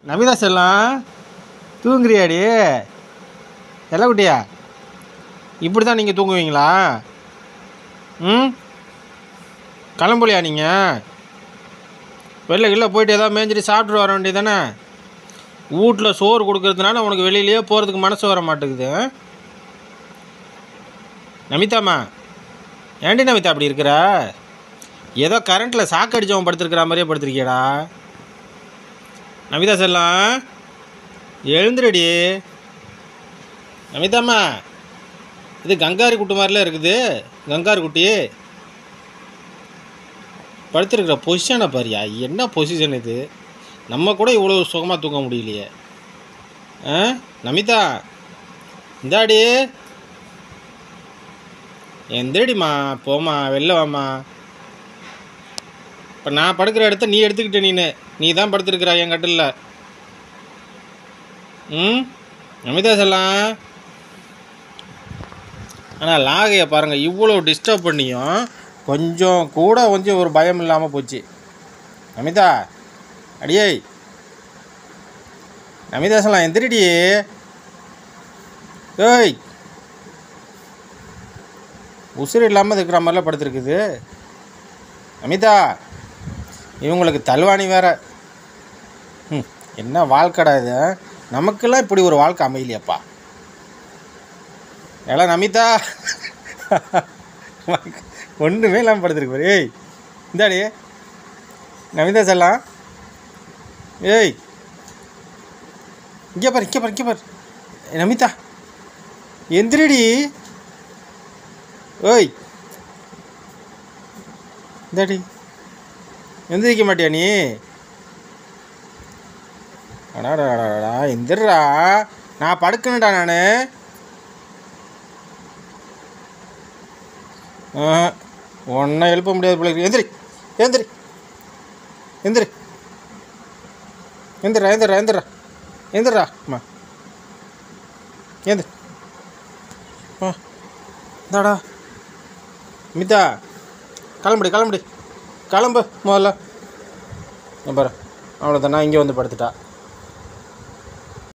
நமிதா செல்லம் தூங்குறியாடி எல்லாம் குட்டியா இப்படி தான் நீங்கள் தூங்குவீங்களா ம் கிளம்பலையா நீங்கள் வெளில கிள்ள போயிட்டு ஏதாவது மேய்ஞ்சிட்டு சாப்பிட்டுட்டு வர வேண்டியது தானே வீட்டில் சோறு கொடுக்கறதுனால உனக்கு வெளியிலேயே போகிறதுக்கு மனசு வர மாட்டேங்குது ஆ? நமிதாம்மா ஏண்டி நமிதா அப்படி இருக்கிற ஏதோ கரண்ட்டில் சாக்கு அடிச்சவன் படுத்திருக்கிற மாதிரியே படுத்திருக்கியடா நமிதா செல்லம் எழுந்துருடி நமிதாம்மா இது கங்காரு குட்டி மாதிரிலாம் இருக்குது கங்காரு குட்டி படுத்திருக்கிற பொசிஷனை பாரியா என்ன பொசிஷன் இது நம்ம கூட இவ்வளோ சுகமாக தூங்க முடியலையே ஆ நமிதா இந்தாடி எந்திரடிம்மா போம்மா வெளில வாம்மா இப்போ நான் படுக்கிற இடத்த நீ எடுத்துக்கிட்ட நீனு நீ தான் படுத்துருக்குறா என் கட்டிலில் ம் நமிதா செல்லாம் ஆனால் லாகையை பாருங்கள் இவ்வளோ டிஸ்டர்ப் பண்ணியும் கொஞ்சம் கூட கொஞ்சம் ஒரு பயம் இல்லாமல் போச்சு நமிதா அடியே நமிதா செல்லாம் எந்திரிடி ஏய் உசுறு இல்லாமல் இருக்கிற மாதிரிலாம் படுத்துருக்குது அமிதா இவங்களுக்கு தல்வாணி வேற ம், என்ன வாழ்க்கடா இது நமக்கெல்லாம் இப்படி ஒரு வாழ்க்கை அமையலையாப்பா எல்லாம் நமிதா ஒன்றுமே இல்லாமல் படுத்துருக்கு பாரு ஏய் இந்தாடி நமிதா செல்லாம் ஏய் இங்கே பாரு இங்கே பாரு இங்கே பாரு ஏய், நமிதா எந்திரிடி ஓய் இந்தாடி எந்திரிக்க மாட்டியா நீ அடாடாடாடா எந்திரா நான் படுக்கணுடா நான் ஒன்றும் எழுப்ப முடியாது போல இருக்கு. எந்திரி எந்திரி எந்திரி எந்திரா எந்திரா எந்திரா எந்திரா அம்மா எந்திரி ஆ இந்தாடா மிதா கிளம்புடி கிளம்புடி கிளம்பு முதல்ல இங்க பாரு அவ்வளோதான் நான் இங்கே வந்து படுத்துட்டா